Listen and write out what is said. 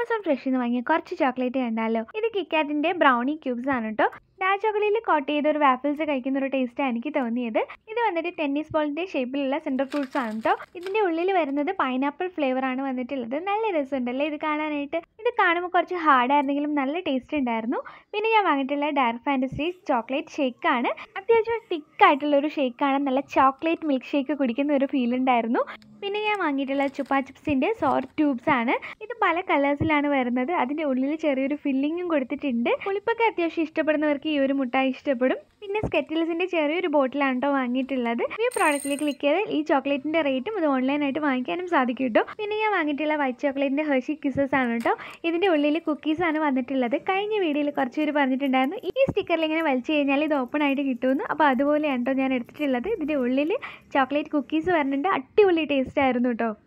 Amazon ഫ്രഷിൽ നിന്ന് വാങ്ങിയ കുറച്ച് ചോക്ലേറ്റ് കണ്ടാലോ ഇത് കിക്കാറ്റിന്റെ ബ്രൗണി ക്യൂബ്സ് ആണ് കേട്ടോ ഡാർക്ക് ചോക്ലേറ്റിൽ കോട്ട് ചെയ്ത ഒരു വാഫിൾസ് കഴിക്കുന്ന ഒരു ടേസ്റ്റാണ് എനിക്ക് തോന്നിയത് ഇത് വന്നിട്ട് ടെന്നീസ് ബോളിന്റെ ഷേപ്പിലുള്ള സെൻറ്റർ ഫ്രൂട്ട്സ് ആണ് കേട്ടോ ഇതിന്റെ ഉള്ളിൽ വരുന്നത് പൈനാപ്പിൾ ഫ്ലേവർ ആണ് വന്നിട്ടുള്ളത് നല്ല രസമുണ്ടല്ലേ ഇത് കാണാനായിട്ട് ഇത് കാണുമ്പോൾ കുറച്ച് ഹാർഡ് ആയിരുന്നെങ്കിലും നല്ല ടേസ്റ്റ് ഉണ്ടായിരുന്നു പിന്നെ ഞാൻ വാങ്ങിയിട്ടുള്ള ഡാർക്ക് ഫാൻറ്റസി ചോക്ലേറ്റ് ഷേക്ക് ആണ് അത്യാവശ്യം തിക്ക് ആയിട്ടുള്ള ഒരു ഷേക്കാണ് നല്ല ചോക്ലേറ്റ് മിൽക്ക് ഷേക്ക് കുടിക്കുന്ന ഒരു ഫീൽ ഉണ്ടായിരുന്നു പിന്നെ ഞാൻ വാങ്ങിയിട്ടുള്ള ചുപ്പാ ചിപ്സിൻ്റെ സോർ ട്യൂബ്സ് ആണ് ഇത് പല കളേഴ്സിലാണ് വരുന്നത് അതിൻ്റെ ഉള്ളിൽ ചെറിയൊരു ഫില്ലിങ്ങും കൊടുത്തിട്ടുണ്ട് പുളിപ്പൊക്കെ അത്യാവശ്യം ഇഷ്ടപ്പെടുന്നവർക്ക് ഈ ഒരു മുട്ടായി ഇഷ്ടപ്പെടും പിന്നെ സ്കെറ്റിൽസിൻ്റെ ചെറിയൊരു ബോട്ടിലാണ് കേട്ടോ വാങ്ങിയിട്ടുള്ളത് ഈ പ്രോഡക്റ്റിൽ ക്ലിക്ക് ചെയ്താൽ ഈ ചോക്ലേറ്റിൻ്റെ റേറ്റും ഇത് ഓൺലൈനായിട്ട് വാങ്ങിക്കാനും സാധിക്കും കേട്ടോ പിന്നെ ഞാൻ വാങ്ങിയിട്ടുള്ള വൈറ്റ് ചോക്ലേറ്റിൻ്റെ ഹെർഷി കിസസ് ആണ് കേട്ടോ ഇതിൻ്റെ ഉള്ളിൽ കുക്കീസ് ആണ് വന്നിട്ടുള്ളത് കഴിഞ്ഞ വീഡിയോയിൽ കുറച്ച് പേര് പറഞ്ഞിട്ടുണ്ടായിരുന്നു ഈ സ്റ്റിക്കറിൽ ഇങ്ങനെ വലിച്ചു കഴിഞ്ഞാൽ ഇത് ഓപ്പൺ ആയിട്ട് കിട്ടുമെന്ന് അപ്പോൾ അതുപോലെയാണ് കേട്ടോ ഞാൻ എടുത്തിട്ടുള്ളത് ഇതിൻ്റെ ഉള്ളിൽ ചോക്ലേറ്റ് കുക്കീസ് വരുന്നുണ്ട് അടിപൊളി ടേസ്റ്റ് ആയിരുന്നു കേട്ടോ